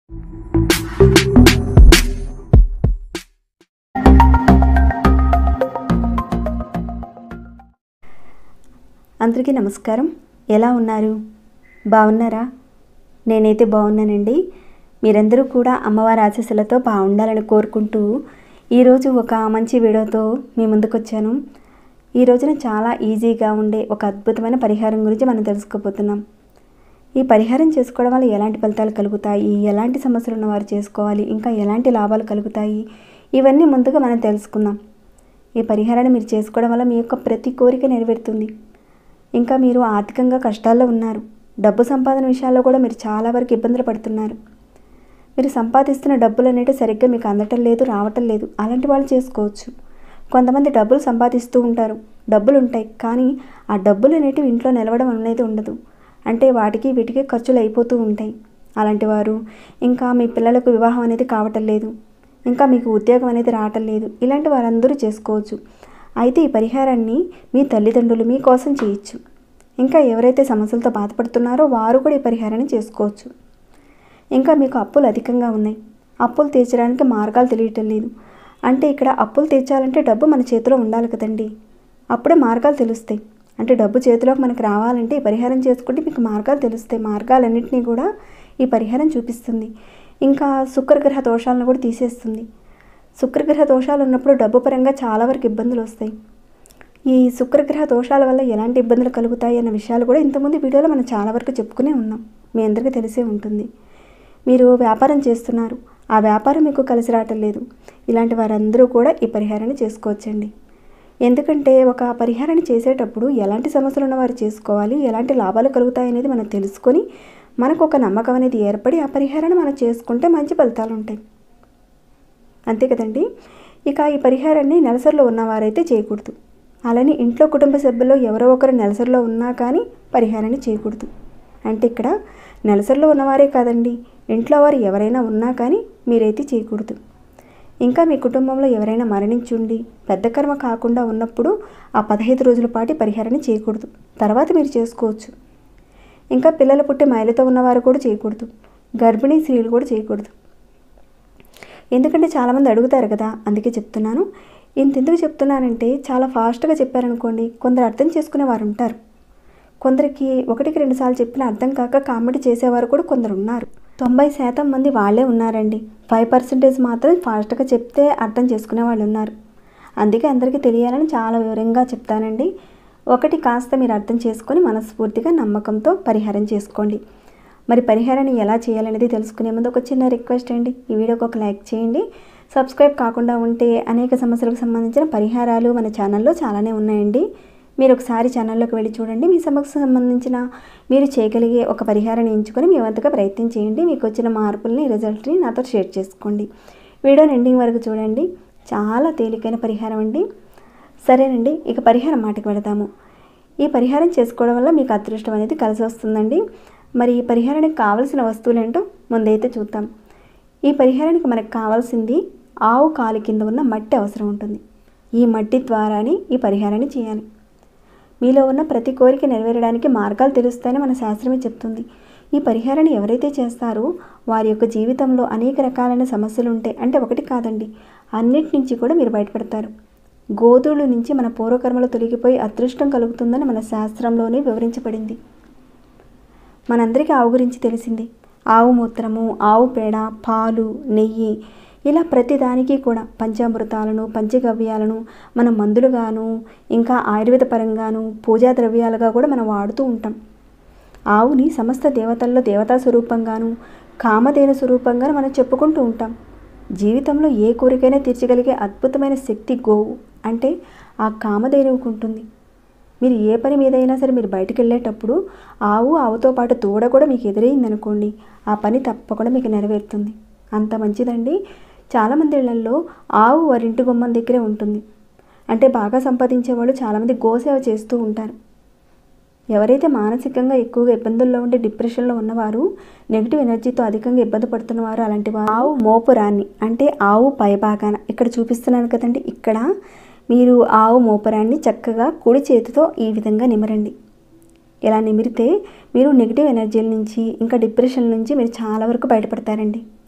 అందరికీ నమస్కారం ఎలా ఉన్నారు బాగున్నారా నేనైతే బాగున్నానండి మీరందరూ కూడా అమ్మవారి ఆశీస్సులతో బాగుండాలని కోరుకుంటూ ఈరోజు ఒక మంచి వీడియోతో మీ ముందుకు వచ్చాను ఈ రోజున చాలా ఈజీగా ఉండే ఒక అద్భుతమైన పరిహారం గురించి మనం తెలుసుకోబోతున్నాం ఈ పరిహారం చేసుకోవడం వల్ల ఎలాంటి ఫలితాలు కలుగుతాయి ఎలాంటి సమస్యలు ఉన్నవారు చేసుకోవాలి ఇంకా ఎలాంటి లాభాలు కలుగుతాయి ఇవన్నీ ముందుగా మనం తెలుసుకుందాం ఈ పరిహారాన్ని మీరు చేసుకోవడం వల్ల మీ యొక్క ప్రతి కోరిక నెరవేరుతుంది ఇంకా మీరు ఆర్థికంగా కష్టాల్లో ఉన్నారు డబ్బు సంపాదన విషయాల్లో కూడా మీరు చాలా వరకు ఇబ్బందులు పడుతున్నారు మీరు సంపాదిస్తున్న డబ్బులు అనేవి సరిగ్గా మీకు అందటం లేదు రావటం లేదు అలాంటి వాళ్ళు చేసుకోవచ్చు కొంతమంది డబ్బులు సంపాదిస్తూ ఉంటారు డబ్బులు ఉంటాయి కానీ ఆ డబ్బులు అనేటివి ఇంట్లో నిలవడం అనేది ఉండదు అంటే వాటికి వీటికి ఖర్చులు అయిపోతూ ఉంటాయి అలాంటి వారు ఇంకా మీ పిల్లలకు వివాహం అనేది కావటం లేదు ఇంకా మీకు ఉద్యోగం అనేది రావటం లేదు ఇలాంటి వారందరూ చేసుకోవచ్చు అయితే ఈ పరిహారాన్ని మీ తల్లిదండ్రులు మీకోసం చేయొచ్చు ఇంకా ఎవరైతే సమస్యలతో బాధపడుతున్నారో వారు కూడా ఈ పరిహారాన్ని చేసుకోవచ్చు ఇంకా మీకు అప్పులు అధికంగా ఉన్నాయి అప్పులు తీర్చడానికి మార్గాలు తెలియటం లేదు అంటే ఇక్కడ అప్పులు తీర్చాలంటే డబ్బు మన చేతిలో ఉండాలి కదండి అప్పుడే మార్గాలు తెలుస్తాయి అంటే డబ్బు చేతిలోకి మనకు రావాలంటే ఈ పరిహారం చేసుకుంటే మీకు మార్గాలు తెలుస్తాయి మార్గాలన్నింటినీ కూడా ఈ పరిహారం చూపిస్తుంది ఇంకా శుక్రగ్రహ దోషాలను కూడా తీసేస్తుంది శుక్రగ్రహ దోషాలు ఉన్నప్పుడు డబ్బు పరంగా చాలా వరకు ఇబ్బందులు వస్తాయి ఈ శుక్రగ్రహ దోషాల వల్ల ఎలాంటి ఇబ్బందులు కలుగుతాయి అన్న విషయాలు కూడా ఇంతకుముందు వీడియోలో మనం చాలా వరకు చెప్పుకునే ఉన్నాం మీ అందరికీ తెలిసే ఉంటుంది మీరు వ్యాపారం చేస్తున్నారు ఆ వ్యాపారం మీకు కలిసి రావటం లేదు ఇలాంటి వారందరూ కూడా ఈ పరిహారాన్ని చేసుకోవచ్చండి ఎందుకంటే ఒక పరిహారాన్ని చేసేటప్పుడు ఎలాంటి సమస్యలు ఉన్నవారు చేసుకోవాలి ఎలాంటి లాభాలు కలుగుతాయి అనేది మనం తెలుసుకొని మనకు ఒక నమ్మకం అనేది ఏర్పడి ఆ పరిహారాన్ని మనం చేసుకుంటే మంచి ఫలితాలు ఉంటాయి అంతే కదండి ఇక ఈ పరిహారాన్ని నెలసరిలో ఉన్నవారైతే చేయకూడదు అలానే ఇంట్లో కుటుంబ సభ్యుల్లో ఎవరో ఒకరు నెలసరిలో ఉన్నా కానీ పరిహారాన్ని చేయకూడదు అంటే ఇక్కడ నెలసరిలో ఉన్నవారే కాదండి ఇంట్లో వారు ఎవరైనా ఉన్నా కానీ మీరైతే చేయకూడదు ఇంకా మీ కుటుంబంలో ఎవరైనా మరణించుండి పెద్ద కర్మ కాకుండా ఉన్నప్పుడు ఆ పదహైదు రోజుల పాటు పరిహారాన్ని చేయకూడదు తర్వాత మీరు చేసుకోవచ్చు ఇంకా పిల్లలు పుట్టి మైలతో ఉన్నవారు కూడా చేయకూడదు గర్భిణీ స్త్రీలు కూడా చేయకూడదు ఎందుకంటే చాలామంది అడుగుతారు కదా అందుకే చెప్తున్నాను ఇంత ఎందుకు చెప్తున్నానంటే చాలా ఫాస్ట్గా చెప్పారనుకోండి కొందరు అర్థం చేసుకునే వారు ఉంటారు కొందరికి ఒకటికి రెండు సార్లు చెప్పిన అర్థం కాక కామెడీ చేసేవారు కూడా కొందరు ఉన్నారు తొంభై శాతం మంది వాళ్ళే ఉన్నారండి ఫైవ్ పర్సెంటేజ్ మాత్రం ఫాస్ట్గా చెప్తే అర్థం చేసుకునే వాళ్ళు ఉన్నారు అందుకే అందరికీ తెలియాలని చాలా వివరంగా చెప్తానండి ఒకటి కాస్త మీరు అర్థం చేసుకొని మనస్ఫూర్తిగా నమ్మకంతో పరిహారం చేసుకోండి మరి పరిహారాన్ని ఎలా చేయాలనేది తెలుసుకునే ముందు ఒక చిన్న రిక్వెస్ట్ అండి ఈ వీడియోకి ఒక లైక్ చేయండి సబ్స్క్రైబ్ కాకుండా ఉంటే అనేక సమస్యలకు సంబంధించిన పరిహారాలు మన ఛానల్లో చాలానే ఉన్నాయండి మీరు ఒకసారి ఛానల్లోకి వెళ్ళి చూడండి మీ సమస్యకు సంబంధించిన మీరు చేయగలిగే ఒక పరిహారాన్ని ఎంచుకొని మీ వంతుగా ప్రయత్నం చేయండి మీకు వచ్చిన మార్పుల్ని రిజల్ట్ని నాతో షేర్ చేసుకోండి వీడియోని ఎండింగ్ వరకు చూడండి చాలా తేలికైన పరిహారం అండి సరేనండి ఇక పరిహారం మాటకి వెళదాము ఈ పరిహారం చేసుకోవడం వల్ల మీకు అదృష్టం అనేది కలిసి వస్తుందండి మరి ఈ పరిహారానికి కావలసిన వస్తువులు ఏంటో ముందైతే చూద్దాం ఈ పరిహారానికి మనకు కావాల్సింది ఆవు కాలు కింద ఉన్న మట్టి అవసరం ఉంటుంది ఈ మట్టి ద్వారానే ఈ పరిహారాన్ని చేయాలి మీలో ఉన్న ప్రతి కోరిక నెరవేరడానికి మార్గాలు తెలుస్తాయని మన శాస్త్రమే చెప్తుంది ఈ పరిహారాన్ని ఎవరైతే చేస్తారో వారి యొక్క జీవితంలో అనేక రకాలైన సమస్యలు ఉంటాయి అంటే ఒకటి కాదండి అన్నిటి నుంచి కూడా మీరు బయటపడతారు గోధువుల నుంచి మన పూర్వకర్మలు తొలగిపోయి అదృష్టం కలుగుతుందని మన శాస్త్రంలోనే వివరించబడింది మనందరికీ ఆవు గురించి తెలిసింది ఆవు మూత్రము ఆవు పేడ పాలు నెయ్యి ఇలా ప్రతి దానికి కూడా పంచామృతాలను పంచగవ్యాలను మనం మందులుగాను ఇంకా ఆయుర్వేద పరంగాను పూజా ద్రవ్యాలుగా కూడా మనం వాడుతూ ఉంటాం ఆవుని సమస్త దేవతల్లో దేవతా స్వరూపంగాను కామధేను స్వరూపంగాను మనం చెప్పుకుంటూ ఉంటాం జీవితంలో ఏ కోరికైనా తీర్చగలిగే అద్భుతమైన శక్తి గోవు అంటే ఆ కామధేనువుకు ఉంటుంది మీరు ఏ పని మీదైనా సరే మీరు బయటికి వెళ్ళేటప్పుడు ఆవు ఆవుతో పాటు దూడ కూడా మీకు ఎదురైందనుకోండి ఆ పని తప్పకుండా మీకు నెరవేరుతుంది అంత మంచిదండి చాలామంది ఇళ్లలో ఆవు వారింటి గుమ్మం దగ్గరే ఉంటుంది అంటే బాగా సంపాదించే వాళ్ళు చాలామంది గోసేవ చేస్తూ ఉంటారు ఎవరైతే మానసికంగా ఎక్కువగా ఇబ్బందుల్లో ఉండి డిప్రెషన్లో ఉన్నవారు నెగిటివ్ ఎనర్జీతో అధికంగా ఇబ్బంది పడుతున్నవారు అలాంటి వారు ఆవు మోపురాన్ని అంటే ఆవు పైభాగాన ఇక్కడ చూపిస్తున్నాను కదండి ఇక్కడ మీరు ఆవు మోపురాన్ని చక్కగా కుడి చేతితో ఈ విధంగా నిమరండి ఇలా నిమిరితే మీరు నెగిటివ్ ఎనర్జీల నుంచి ఇంకా డిప్రెషన్ నుంచి మీరు చాలా వరకు బయటపడతారండి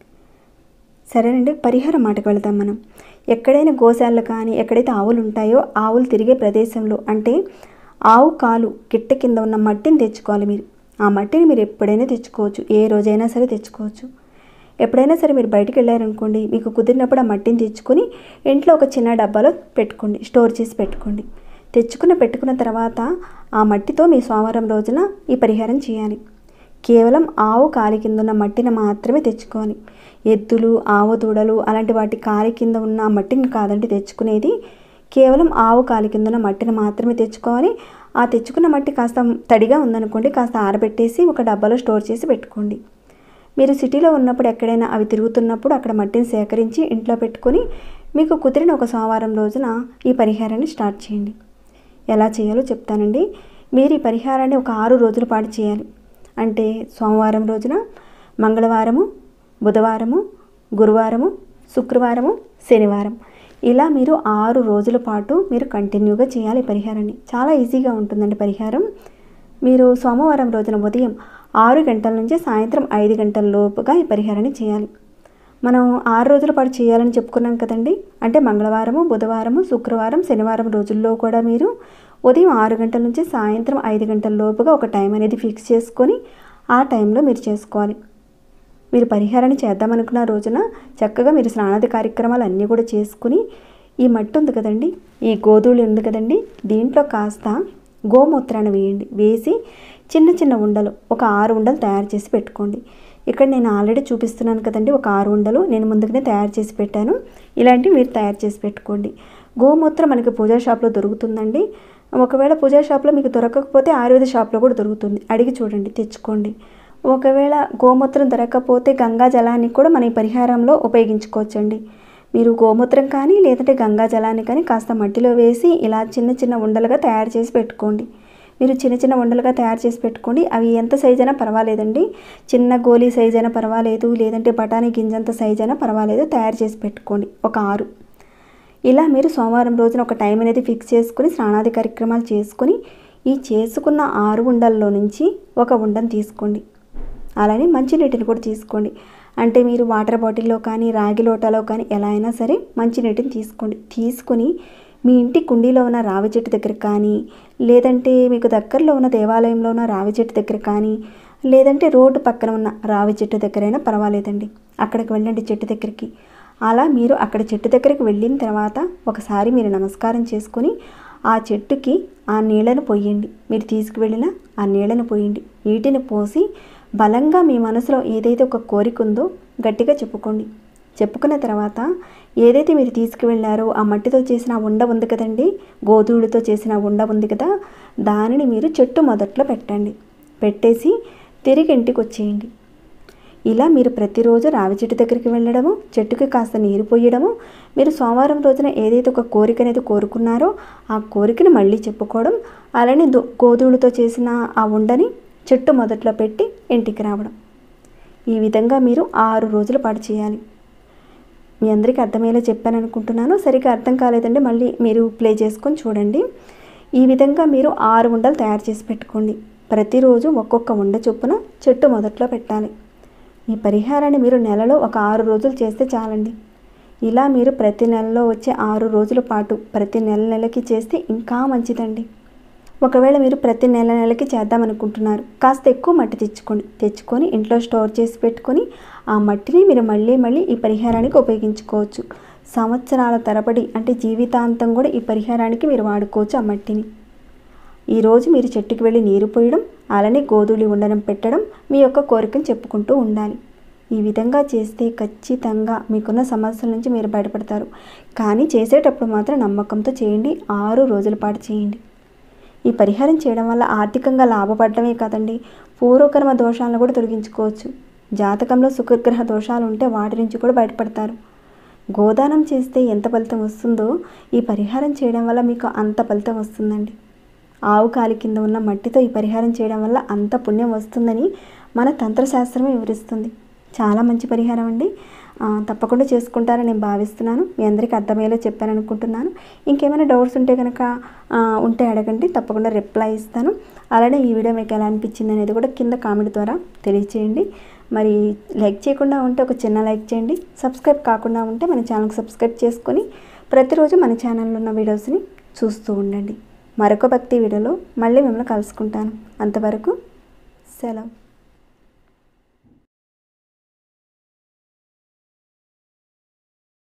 సరేనండి పరిహారం మాటకు వెళదాం మనం ఎక్కడైనా గోశాలలు కానీ ఎక్కడైతే ఆవులు ఉంటాయో ఆవులు తిరిగే ప్రదేశంలో అంటే ఆవు కాలు గిట్ట కింద ఉన్న మట్టిని తెచ్చుకోవాలి మీరు ఆ మట్టిని మీరు ఎప్పుడైనా తెచ్చుకోవచ్చు ఏ రోజైనా సరే తెచ్చుకోవచ్చు ఎప్పుడైనా సరే మీరు బయటికి వెళ్ళారనుకోండి మీకు కుదిరినప్పుడు ఆ మట్టిని తెచ్చుకొని ఇంట్లో ఒక చిన్న డబ్బాలో పెట్టుకోండి స్టోర్ చేసి పెట్టుకోండి తెచ్చుకున్న పెట్టుకున్న తర్వాత ఆ మట్టితో మీ సోమవారం రోజున ఈ పరిహారం చేయాలి కేవలం ఆవు కాలి కింద ఉన్న మట్టిని మాత్రమే తెచ్చుకోవాలి ఎద్దులు ఆవు దూడలు అలాంటి వాటి కాలి కింద ఉన్న ఆ మట్టిని కాదండి తెచ్చుకునేది కేవలం ఆవు కాలి కింద ఉన్న మట్టిని మాత్రమే తెచ్చుకోవాలి ఆ తెచ్చుకున్న మట్టి కాస్త తడిగా ఉందనుకోండి కాస్త ఆరబెట్టేసి ఒక డబ్బాలో స్టోర్ చేసి పెట్టుకోండి మీరు సిటీలో ఉన్నప్పుడు ఎక్కడైనా అవి తిరుగుతున్నప్పుడు అక్కడ మట్టిని సేకరించి ఇంట్లో పెట్టుకొని మీకు కుదిరిన ఒక సోమవారం రోజున ఈ పరిహారాన్ని స్టార్ట్ చేయండి ఎలా చేయాలో చెప్తానండి మీరు ఈ పరిహారాన్ని ఒక ఆరు రోజుల పాటు చేయాలి అంటే సోమవారం రోజున మంగళవారము బుధవారము గురువారము శుక్రవారము శనివారం ఇలా మీరు ఆరు రోజుల పాటు మీరు కంటిన్యూగా చేయాలి ఈ పరిహారాన్ని చాలా ఈజీగా ఉంటుందండి పరిహారం మీరు సోమవారం రోజున ఉదయం ఆరు గంటల నుంచి సాయంత్రం ఐదు గంటల లోపుగా ఈ పరిహారాన్ని చేయాలి మనం ఆరు రోజుల పాటు చేయాలని చెప్పుకున్నాం కదండి అంటే మంగళవారము బుధవారము శుక్రవారం శనివారం రోజుల్లో కూడా మీరు ఉదయం ఆరు గంటల నుంచి సాయంత్రం ఐదు గంటల లోపుగా ఒక టైం అనేది ఫిక్స్ చేసుకొని ఆ టైంలో మీరు చేసుకోవాలి మీరు పరిహారాన్ని చేద్దామనుకున్న రోజున చక్కగా మీరు స్నానాది కార్యక్రమాలు అన్నీ కూడా చేసుకుని ఈ మట్టి ఉంది కదండి ఈ గోధువులు ఉంది కదండి దీంట్లో కాస్త గోమూత్రాన్ని వేయండి వేసి చిన్న చిన్న ఉండలు ఒక ఆరు ఉండలు తయారు చేసి పెట్టుకోండి ఇక్కడ నేను ఆల్రెడీ చూపిస్తున్నాను కదండి ఒక ఆరు ఉండలు నేను ముందుగానే తయారు చేసి పెట్టాను ఇలాంటివి మీరు తయారు చేసి పెట్టుకోండి గోమూత్రం మనకి పూజా షాప్లో దొరుకుతుందండి ఒకవేళ పూజా షాప్లో మీకు దొరకకపోతే ఆయుర్వేద షాప్లో కూడా దొరుకుతుంది అడిగి చూడండి తెచ్చుకోండి ఒకవేళ గోమూత్రం దొరకకపోతే గంగా జలాన్ని కూడా మన ఈ పరిహారంలో ఉపయోగించుకోవచ్చండి మీరు గోమూత్రం కానీ లేదంటే గంగా జలాన్ని కానీ కాస్త మట్టిలో వేసి ఇలా చిన్న చిన్న ఉండలుగా తయారు చేసి పెట్టుకోండి మీరు చిన్న చిన్న ఉండలుగా తయారు చేసి పెట్టుకోండి అవి ఎంత సైజ్ అయినా పర్వాలేదండి చిన్న గోలీ సైజ్ అయినా పర్వాలేదు లేదంటే బఠానీ గింజంత సైజ్ అయినా పర్వాలేదు తయారు చేసి పెట్టుకోండి ఒక ఆరు ఇలా మీరు సోమవారం రోజున ఒక టైం అనేది ఫిక్స్ చేసుకుని స్నానాది కార్యక్రమాలు చేసుకుని ఈ చేసుకున్న ఆరు ఉండల్లో నుంచి ఒక ఉండను తీసుకోండి అలానే మంచినీటిని కూడా తీసుకోండి అంటే మీరు వాటర్ బాటిల్లో కానీ రాగి లోటాలో కానీ ఎలా అయినా సరే మంచినీటిని తీసుకోండి తీసుకుని మీ ఇంటి కుండీలో ఉన్న రావి చెట్టు దగ్గర కానీ లేదంటే మీకు దగ్గరలో ఉన్న దేవాలయంలో ఉన్న రావి చెట్టు దగ్గర కానీ లేదంటే రోడ్డు పక్కన ఉన్న రావి చెట్టు దగ్గరైనా పర్వాలేదండి అక్కడికి వెళ్ళండి చెట్టు దగ్గరికి అలా మీరు అక్కడ చెట్టు దగ్గరికి వెళ్ళిన తర్వాత ఒకసారి మీరు నమస్కారం చేసుకొని ఆ చెట్టుకి ఆ నీళ్ళను పోయండి మీరు తీసుకువెళ్ళిన ఆ నీళ్ళను పోయండి నీటిని పోసి బలంగా మీ మనసులో ఏదైతే ఒక కోరిక ఉందో గట్టిగా చెప్పుకోండి చెప్పుకున్న తర్వాత ఏదైతే మీరు తీసుకువెళ్ళారో ఆ మట్టితో చేసిన ఆ ఉండ ఉంది కదండి గోధువులతో చేసిన ఆ ఉండ ఉంది కదా దానిని మీరు చెట్టు మొదట్లో పెట్టండి పెట్టేసి తిరిగి ఇంటికి వచ్చేయండి ఇలా మీరు ప్రతిరోజు రావి చెట్టు దగ్గరికి వెళ్ళడము చెట్టుకి కాస్త నీరు పోయడము మీరు సోమవారం రోజున ఏదైతే ఒక కోరిక అనేది కోరుకున్నారో ఆ కోరికని మళ్ళీ చెప్పుకోవడం అలానే దో గోధువులతో చేసిన ఆ ఉండని చెట్టు మొదట్లో పెట్టి ఇంటికి రావడం ఈ విధంగా మీరు ఆరు రోజుల పాటు చేయాలి మీ అందరికీ అర్థమయ్యేలా చెప్పాను అనుకుంటున్నాను సరిగ్గా అర్థం కాలేదంటే మళ్ళీ మీరు ప్లే చేసుకొని చూడండి ఈ విధంగా మీరు ఆరు ఉండలు తయారు చేసి పెట్టుకోండి ప్రతిరోజు ఒక్కొక్క ఉండ చొప్పున చెట్టు మొదట్లో పెట్టాలి ఈ పరిహారాన్ని మీరు నెలలో ఒక ఆరు రోజులు చేస్తే చాలండి ఇలా మీరు ప్రతి నెలలో వచ్చే ఆరు రోజుల పాటు ప్రతి నెల నెలకి చేస్తే ఇంకా మంచిదండి ఒకవేళ మీరు ప్రతి నెల నెలకి చేద్దామనుకుంటున్నారు కాస్త ఎక్కువ మట్టి తెచ్చుకోండి తెచ్చుకొని ఇంట్లో స్టోర్ చేసి పెట్టుకొని ఆ మట్టిని మీరు మళ్ళీ మళ్ళీ ఈ పరిహారానికి ఉపయోగించుకోవచ్చు సంవత్సరాల తరబడి అంటే జీవితాంతం కూడా ఈ పరిహారానికి మీరు వాడుకోవచ్చు ఆ మట్టిని ఈరోజు మీరు చెట్టుకి వెళ్ళి నీరు పోయడం అలానే గోధులు ఉండడం పెట్టడం మీ యొక్క కోరికను చెప్పుకుంటూ ఉండాలి ఈ విధంగా చేస్తే ఖచ్చితంగా మీకున్న సమస్యల నుంచి మీరు బయటపడతారు కానీ చేసేటప్పుడు మాత్రం నమ్మకంతో చేయండి ఆరు రోజుల పాటు చేయండి ఈ పరిహారం చేయడం వల్ల ఆర్థికంగా లాభపడటమే కాదండి పూర్వకర్మ దోషాలను కూడా తొలగించుకోవచ్చు జాతకంలో శుక్రగ్రహ దోషాలు ఉంటే వాటి నుంచి కూడా బయటపడతారు గోదానం చేస్తే ఎంత ఫలితం వస్తుందో ఈ పరిహారం చేయడం వల్ల మీకు అంత ఫలితం వస్తుందండి ఆవు కాలి కింద ఉన్న మట్టితో ఈ పరిహారం చేయడం వల్ల అంత పుణ్యం వస్తుందని మన తంత్రశాస్త్రమే వివరిస్తుంది చాలా మంచి పరిహారం అండి ఆ, తప్పకుండా చేసుకుంటారని నేను భావిస్తున్నాను మీ అందరికీ అర్థమయ్యేలా చెప్పాను అనుకుంటున్నాను ఇంకేమైనా డౌట్స్ ఉంటే కనుక ఆ, ఉంటే అడగండి తప్పకుండా రిప్లై ఇస్తాను అలానే ఈ వీడియో మీకు ఎలా అనిపించింది అనేది కూడా కింద కామెంట్ ద్వారా తెలియచేయండి మరి లైక్ చేయకుండా ఉంటే ఒక చిన్న లైక్ చేయండి సబ్స్క్రైబ్ కాకుండా ఉంటే మన ఛానల్కి సబ్స్క్రైబ్ చేసుకొని ప్రతిరోజు మన ఛానల్లో ఉన్న వీడియోస్ని చూస్తూ ఉండండి మరొక భక్తి వీడియోలో మళ్ళీ మిమ్మల్ని కలుసుకుంటాను అంతవరకు సెలవు